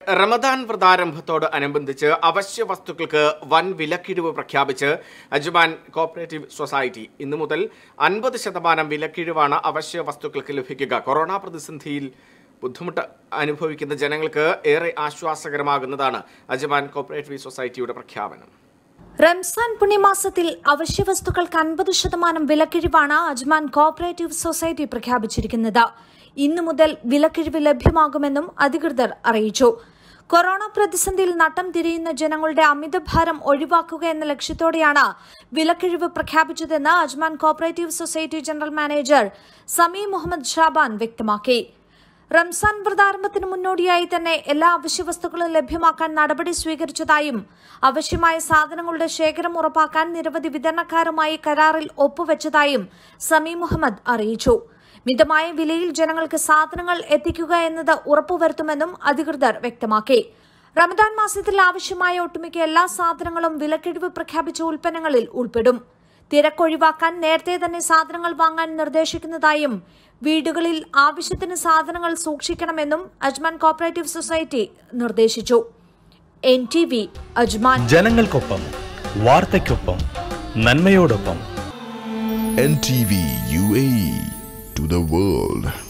റമദാൻ വ്രതാരംഭത്തോട് അനുബന്ധിച്ച് അവശ്യ വസ്തുക്കൾക്ക് വൻ വിലക്കിഴിവ് പ്രഖ്യാപിച്ച് അജ്മാൻ കോപ്പറേറ്റീവ് സൊസൈറ്റി ഇന്നു മുതൽ അൻപത് ശതമാനം വിലക്കിഴിവാണ് അവശ്യ വസ്തുക്കൾക്ക് ലഭിക്കുക കൊറോണ പ്രതിസന്ധിയിൽ ബുദ്ധിമുട്ട് അനുഭവിക്കുന്ന ജനങ്ങൾക്ക് ഏറെ ആശ്വാസകരമാകുന്നതാണ് അജ്മാൻ കോപ്പറേറ്റീവ് സൊസൈറ്റിയുടെ പ്രഖ്യാപനം റംസാൻ പുണ്യമാസത്തിൽ അവശ്യവസ്തുക്കൾക്ക് അൻപത് ശതമാനം വിലക്കിഴിവാണ് അജ്മാൻ കോപ്പറേറ്റീവ് സൊസൈറ്റി പ്രഖ്യാപിച്ചിരിക്കുന്നത് ഇന്നു മുതൽ വിലക്കിഴിവ് ലഭ്യമാകുമെന്നും അധികൃതർ അറിയിച്ചു കൊറോണ പ്രതിസന്ധിയിൽ നട്ടം തിരിയുന്ന ജനങ്ങളുടെ അമിതഭാരം ഒഴിവാക്കുക എന്ന ലക്ഷ്യത്തോടെയാണ് വിലക്കിഴിവ് പ്രഖ്യാപിച്ചതെന്ന് Ajman cooperative society general manager Sami Muhammad Shaban വ്യക്തമാക്കി റംസാൻ വ്രതാരംഭത്തിന് മുന്നോടിയായി തന്നെ എല്ലാ അവശ്യവസ്തുക്കളും ലഭ്യമാക്കാൻ നടപടി സ്വീകരിച്ചതായും ആവശ്യമായ സാധനങ്ങളുടെ ശേഖരം ഉറപ്പാക്കാൻ നിരവധി വിതരണക്കാരുമായി കരാറിൽ ഒപ്പുവെച്ചതായും സമീ മുഹമ്മദ് അറിയിച്ചു മിതമായ വിലയിൽ ജനങ്ങൾക്ക് സാധനങ്ങൾ എത്തിക്കുക എന്നത് ഉറപ്പുവരുത്തുമെന്നും അധികൃതർ വ്യക്തമാക്കി റമദാൻ മാസത്തിൽ ആവശ്യമായ ഒട്ടുമിക്ക എല്ലാ സാധനങ്ങളും വിലക്കിഴിവ് പ്രഖ്യാപിച്ച ഉൽപ്പന്നങ്ങളിൽ ഉൾപ്പെടും തിരക്കൊഴിവാക്കാൻ നേരത്തെ തന്നെ സാധനങ്ങൾ വാങ്ങാൻ നിർദ്ദേശിക്കുന്നതായും വീടുകളിൽ ആവശ്യത്തിന് സാധനങ്ങൾ സൂക്ഷിക്കണമെന്നും അജ്മാൻ കോപ്പറേറ്റീവ് സൊസൈറ്റി നിർദ്ദേശിച്ചു എൻ ടി വി അജ്മാൻ ജനങ്ങൾക്കൊപ്പം വാർത്തയ്ക്കൊപ്പം നന്മയോടൊപ്പം NTV UAE to the world.